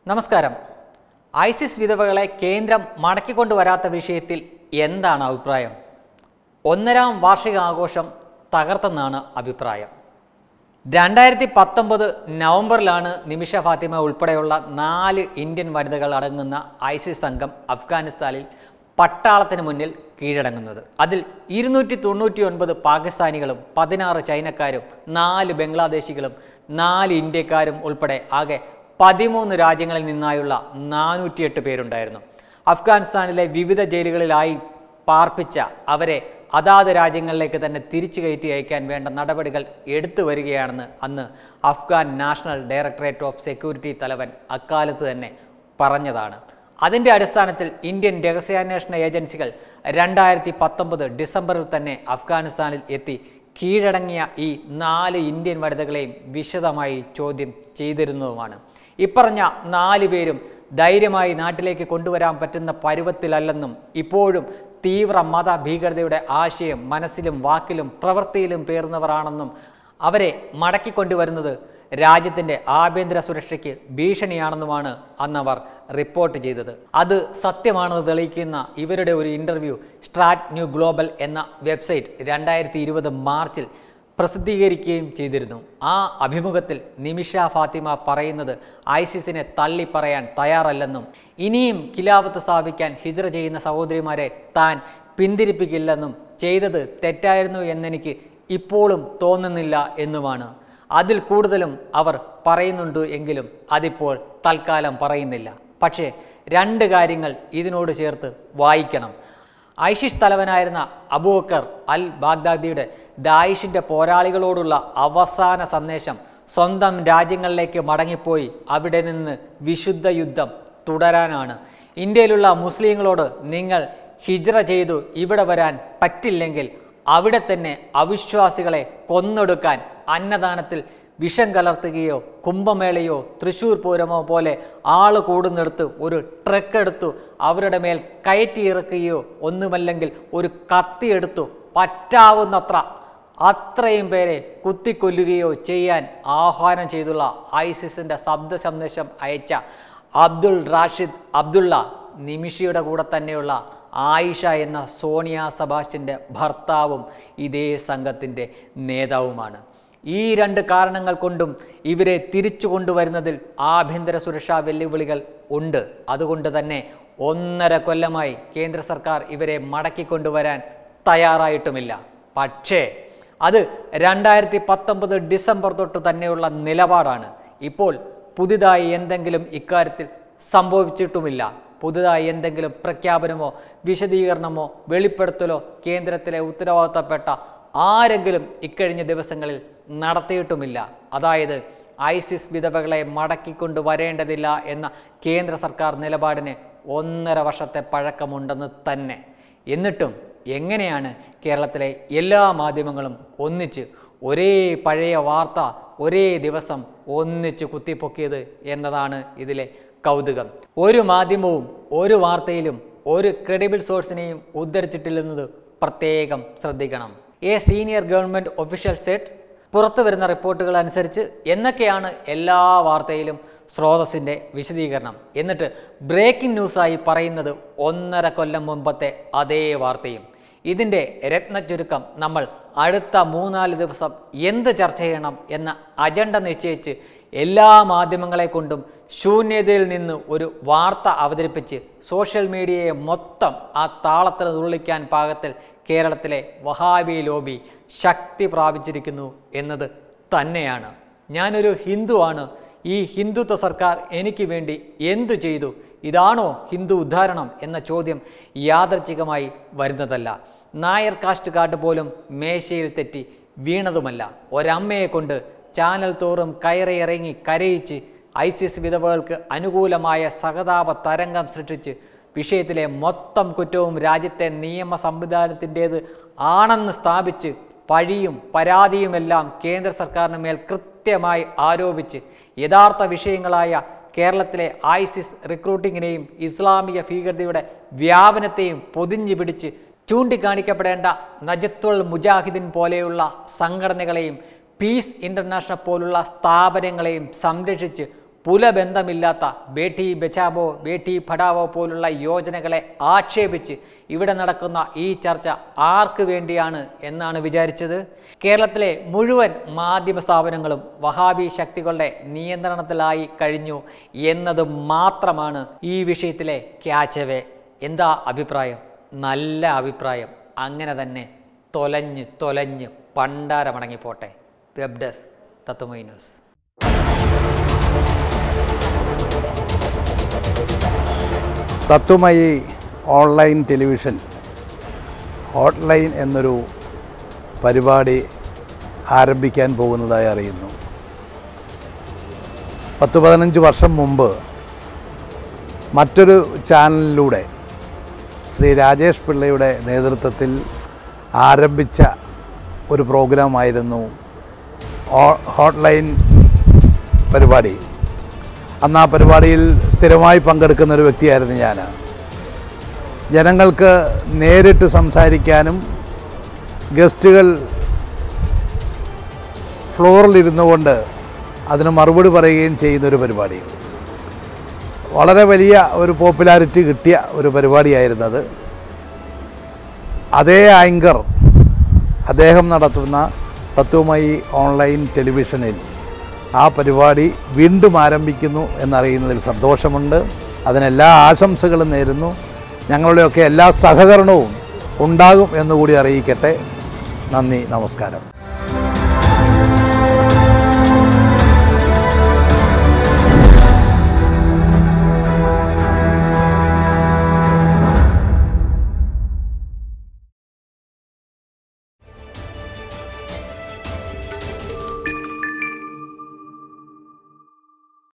നമസ്കാരം ഐസിസ് വിധവകളെ കേന്ദ്രം മടക്കിക്കൊണ്ടുവരാത്ത വിഷയത്തിൽ എന്താണ് അഭിപ്രായം ഒന്നരാം വാർഷിക ആഘോഷം തകർത്തെന്നാണ് അഭിപ്രായം രണ്ടായിരത്തി പത്തൊമ്പത് നവംബറിലാണ് നിമിഷ ഫാത്തിമ ഉൾപ്പെടെയുള്ള നാല് ഇന്ത്യൻ വനിതകൾ അടങ്ങുന്ന ഐസിസ് സംഘം അഫ്ഗാനിസ്ഥാനിൽ പട്ടാളത്തിന് മുന്നിൽ കീഴടങ്ങുന്നത് അതിൽ ഇരുന്നൂറ്റി തൊണ്ണൂറ്റി ഒൻപത് പാകിസ്ഥാനികളും പതിനാറ് ചൈനക്കാരും നാല് ബംഗ്ലാദേശികളും നാല് ഇന്ത്യക്കാരും ഉൾപ്പെടെ ആകെ പതിമൂന്ന് രാജ്യങ്ങളിൽ നിന്നായുള്ള നാനൂറ്റിയെട്ട് പേരുണ്ടായിരുന്നു അഫ്ഗാനിസ്ഥാനിലെ വിവിധ ജയിലുകളിലായി പാർപ്പിച്ച അവരെ അതാത് രാജ്യങ്ങളിലേക്ക് തന്നെ തിരിച്ചു കയറ്റി അയക്കാൻ വേണ്ട നടപടികൾ എടുത്തു വരികയാണെന്ന് അന്ന് Afghan national directorate of security തലവൻ അക്കാലത്ത് തന്നെ പറഞ്ഞതാണ് അതിൻ്റെ അടിസ്ഥാനത്തിൽ ഇന്ത്യൻ രഹസ്യാന്വേഷണ ഏജൻസികൾ രണ്ടായിരത്തി പത്തൊമ്പത് ഡിസംബറിൽ തന്നെ അഫ്ഗാനിസ്ഥാനിൽ എത്തി കീഴടങ്ങിയ ഈ നാല് ഇന്ത്യൻ വനിതകളെയും വിശദമായി ചോദ്യം ചെയ്തിരുന്നതുമാണ് ഇപ്പറഞ്ഞ നാല് പേരും ധൈര്യമായി നാട്ടിലേക്ക് കൊണ്ടുവരാൻ പറ്റുന്ന പരുവത്തിലല്ലെന്നും ഇപ്പോഴും തീവ്ര മത ഭീകരതയുടെ ആശയം മനസ്സിലും വാക്കിലും പ്രവൃത്തിയിലും പേർന്നവരാണെന്നും അവരെ മടക്കിക്കൊണ്ടുവരുന്നത് രാജ്യത്തിൻ്റെ ആഭ്യന്തര സുരക്ഷയ്ക്ക് ഭീഷണിയാണെന്നുമാണ് അന്നവർ റിപ്പോർട്ട് ചെയ്തത് അത് സത്യമാണെന്ന് തെളിയിക്കുന്ന ഇവരുടെ ഒരു ഇൻ്റർവ്യൂ സ്ട്രാറ്റ് ന്യൂ ഗ്ലോബൽ എന്ന വെബ്സൈറ്റ് രണ്ടായിരത്തി ഇരുപത് മാർച്ചിൽ പ്രസിദ്ധീകരിക്കുകയും ചെയ്തിരുന്നു ആ അഭിമുഖത്തിൽ നിമിഷ ഫാത്തിമ പറയുന്നത് ഐസിസിനെ തള്ളിപ്പറയാൻ തയ്യാറല്ലെന്നും ഇനിയും കിലാവത്ത് സ്ഥാപിക്കാൻ ഹിജ്റ ചെയ്യുന്ന സഹോദരിമാരെ താൻ പിന്തിരിപ്പിക്കില്ലെന്നും ചെയ്തത് തെറ്റായിരുന്നു എന്നെനിക്ക് ഇപ്പോഴും തോന്നുന്നില്ല എന്നുമാണ് അതിൽ കൂടുതലും അവർ പറയുന്നുണ്ട് എങ്കിലും അതിപ്പോൾ തൽക്കാലം പറയുന്നില്ല പക്ഷേ രണ്ട് കാര്യങ്ങൾ ഇതിനോട് ചേർത്ത് വായിക്കണം ഐഷിഷ് തലവനായിരുന്ന അബൂബക്കർ അൽ ബാഗ്ദാദിയുടെ ദായിഷിൻ്റെ പോരാളികളോടുള്ള അവസാന സന്ദേശം സ്വന്തം രാജ്യങ്ങളിലേക്ക് മടങ്ങിപ്പോയി അവിടെ നിന്ന് വിശുദ്ധ യുദ്ധം തുടരാനാണ് ഇന്ത്യയിലുള്ള മുസ്ലിങ്ങളോട് നിങ്ങൾ ഹിജ്റ ചെയ്തു ഇവിടെ വരാൻ പറ്റില്ലെങ്കിൽ അവിടെ തന്നെ അവിശ്വാസികളെ കൊന്നൊടുക്കാൻ അന്നദാനത്തിൽ വിഷം കലർത്തുകയോ കുംഭമേളയോ തൃശ്ശൂർ പൂരമോ പോലെ ആള് കൂടുന്നിടത്ത് ഒരു ട്രക്ക് എടുത്തു അവരുടെ മേൽ കയറ്റിയിറക്കുകയോ ഒന്നുമല്ലെങ്കിൽ ഒരു കത്തിയെടുത്തു പറ്റാവുന്നത്ര അത്രയും പേരെ കുത്തിക്കൊല്ലുകയോ ചെയ്യാൻ ആഹ്വാനം ചെയ്തുള്ള ഐസിസിൻ്റെ ശബ്ദ സന്ദേശം അയച്ച അബ്ദുൾ റാഷിദ് അബ്ദുള്ള നിമിഷയുടെ കൂടെ തന്നെയുള്ള ആയിഷ എന്ന സോണിയ സബാസ്റ്റിൻ്റെ ഭർത്താവും ഇതേ സംഘത്തിൻ്റെ നേതാവുമാണ് ഈ രണ്ട് കാരണങ്ങൾ കൊണ്ടും ഇവരെ തിരിച്ചു കൊണ്ടുവരുന്നതിൽ ആഭ്യന്തര സുരക്ഷാ വെല്ലുവിളികൾ ഉണ്ട് അതുകൊണ്ട് തന്നെ ഒന്നര കൊല്ലമായി കേന്ദ്ര സർക്കാർ ഇവരെ മടക്കിക്കൊണ്ടുവരാൻ തയ്യാറായിട്ടുമില്ല പക്ഷേ അത് രണ്ടായിരത്തി പത്തൊമ്പത് ഡിസംബർ തൊട്ട് തന്നെയുള്ള നിലപാടാണ് ഇപ്പോൾ പുതിയതായി എന്തെങ്കിലും ഇക്കാര്യത്തിൽ സംഭവിച്ചിട്ടുമില്ല പുതുതായി എന്തെങ്കിലും പ്രഖ്യാപനമോ വിശദീകരണമോ വെളിപ്പെടുത്തലോ കേന്ദ്രത്തിലെ ഉത്തരവാദിത്തപ്പെട്ട ആരെങ്കിലും ഇക്കഴിഞ്ഞ ദിവസങ്ങളിൽ നടത്തിയിട്ടുമില്ല അതായത് ഐസിസ് വിധവകളെ മടക്കിക്കൊണ്ട് വരേണ്ടതില്ല എന്ന കേന്ദ്ര സർക്കാർ നിലപാടിന് ഒന്നര വർഷത്തെ പഴക്കമുണ്ടെന്ന് തന്നെ എന്നിട്ടും എങ്ങനെയാണ് കേരളത്തിലെ എല്ലാ മാധ്യമങ്ങളും ഒന്നിച്ച് ഒരേ പഴയ വാർത്ത ഒരേ ദിവസം ഒന്നിച്ച് കുത്തിപ്പൊക്കിയത് എന്നതാണ് ഇതിലെ കൗതുകം ഒരു മാധ്യമവും ഒരു വാർത്തയിലും ഒരു ക്രെഡിബിൾ സോഴ്സിനെയും ഉദ്ധരിച്ചിട്ടില്ലെന്നത് പ്രത്യേകം ശ്രദ്ധിക്കണം a senior government official said പുറത്തു വരുന്ന റിപ്പോർട്ടുകൾ അനുസരിച്ച് എന്നൊക്കെയാണ് എല്ലാ വാർത്തയിലും സ്രോതസ്സിൻ്റെ വിശദീകരണം എന്നിട്ട് ബ്രേക്കിംഗ് ന്യൂസായി പറയുന്നത് ഒന്നര കൊല്ലം മുമ്പത്തെ അതേ വാർത്തയും ഇതിൻ്റെ രത്നച്ചുരുക്കം നമ്മൾ അടുത്ത മൂന്നാല് ദിവസം എന്ത് ചർച്ച ചെയ്യണം എന്ന അജണ്ട നിശ്ചയിച്ച് എല്ലാ മാധ്യമങ്ങളെ കൊണ്ടും ശൂന്യതയിൽ നിന്ന് ഒരു വാർത്ത അവതരിപ്പിച്ച് സോഷ്യൽ മീഡിയയെ മൊത്തം ആ താളത്തിൽ തുള്ളിക്കാൻ പാകത്തിൽ കേരളത്തിലെ വഹാബി ലോബി ശക്തി പ്രാപിച്ചിരിക്കുന്നു എന്നത് തന്നെയാണ് ഞാനൊരു ഹിന്ദുവാണ് ഈ ഹിന്ദുത്വ സർക്കാർ എനിക്ക് വേണ്ടി എന്തു ചെയ്തു ഇതാണോ ഹിന്ദു ഉദ്ധാരണം എന്ന ചോദ്യം യാദർച്ഛികമായി വരുന്നതല്ല നായർ കാസ്റ്റ് കാർഡ് പോലും മേശയിൽ തെറ്റി വീണതുമല്ല ഒരമ്മയെ കൊണ്ട് ചാനൽ തോറും കയറി ഇറങ്ങി കരയിച്ച് ഐസിസ് വിധവകൾക്ക് അനുകൂലമായ സഹതാപ തരംഗം സൃഷ്ടിച്ച് വിഷയത്തിലെ മൊത്തം കുറ്റവും രാജ്യത്തെ നിയമ സംവിധാനത്തിൻ്റേത് ആണെന്ന് സ്ഥാപിച്ച് പഴിയും പരാതിയുമെല്ലാം കേന്ദ്ര സർക്കാരിന് മേൽ കൃത്യമായി ആരോപിച്ച് യഥാർത്ഥ വിഷയങ്ങളായ കേരളത്തിലെ ഐസിസ് റിക്രൂട്ടിങ്ങിനെയും ഇസ്ലാമിക ഭീകരതയുടെ വ്യാപനത്തെയും പൊതിഞ്ഞു പിടിച്ച് ചൂണ്ടിക്കാണിക്കപ്പെടേണ്ട നജത്തുൽ മുജാഹിദീൻ പോലെയുള്ള സംഘടനകളെയും പീസ് ഇൻ്റർനാഷണൽ പോലുള്ള സ്ഥാപനങ്ങളെയും സംരക്ഷിച്ച് പുലബന്ധമില്ലാത്ത ബേട്ടി ബച്ചാവോ ബേട്ടി പഠാവോ പോലുള്ള യോജനകളെ ആക്ഷേപിച്ച് ഇവിടെ നടക്കുന്ന ഈ ചർച്ച ആർക്ക് വേണ്ടിയാണ് എന്നാണ് വിചാരിച്ചത് കേരളത്തിലെ മുഴുവൻ മാധ്യമ സ്ഥാപനങ്ങളും വഹാബി ശക്തികളുടെ നിയന്ത്രണത്തിലായി കഴിഞ്ഞു എന്നത് മാത്രമാണ് ഈ വിഷയത്തിലെ ക്യാച്ചവേ എന്താ അഭിപ്രായം നല്ല അഭിപ്രായം അങ്ങനെ തന്നെ തൊലഞ്ഞ് തൊലഞ്ഞ് പണ്ടാരമടങ്ങിപ്പോട്ടെ web desk Tatwamayi news Tatwamayi online television hotline എന്നൊരു പരിപാടി ആരംഭിക്കാൻ പോകുന്നതായി അറിയുന്നു പത്ത് പതിനഞ്ച് വർഷം മുമ്പ് മറ്റൊരു ചാനലിലൂടെ ശ്രീ രാജേഷ് പിള്ളയുടെ നേതൃത്വത്തിൽ ആരംഭിച്ച ഒരു പ്രോഗ്രാമായിരുന്നു ഹോ- ഹോട്ട്ലൈൻ പരിപാടി അന്ന് ആ പരിപാടിയിൽ സ്ഥിരമായി പങ്കെടുക്കുന്ന ഒരു വ്യക്തിയായിരുന്നു ഞാൻ ജനങ്ങൾക്ക് നേരിട്ട് സംസാരിക്കാനും ഗസ്റ്റുകൾ ഫ്ലോറിലിരുന്നു കൊണ്ട് അതിന് മറുപടി പറയുകയും ചെയ്യുന്ന ഒരു പരിപാടി വളരെ വലിയ ഒരു പോപ്പുലാരിറ്റി കിട്ടിയ ഒരു പരിപാടിയായിരുന്നത് അതേ ആങ്കർ അദ്ദേഹം നടത്തുന്ന തത്വമയി ഓൺലൈൻ ടെലിവിഷനിൽ ആ പരിപാടി വീണ്ടും ആരംഭിക്കുന്നു എന്നറിയുന്നതിൽ സന്തോഷമുണ്ട് അതിനെല്ലാ ആശംസകളും നേരുന്നു ഞങ്ങളുടെയൊക്കെ എല്ലാ സഹകരണവും ഉണ്ടാകും എന്നുകൂടി അറിയിക്കട്ടെ നന്ദി നമസ്കാരം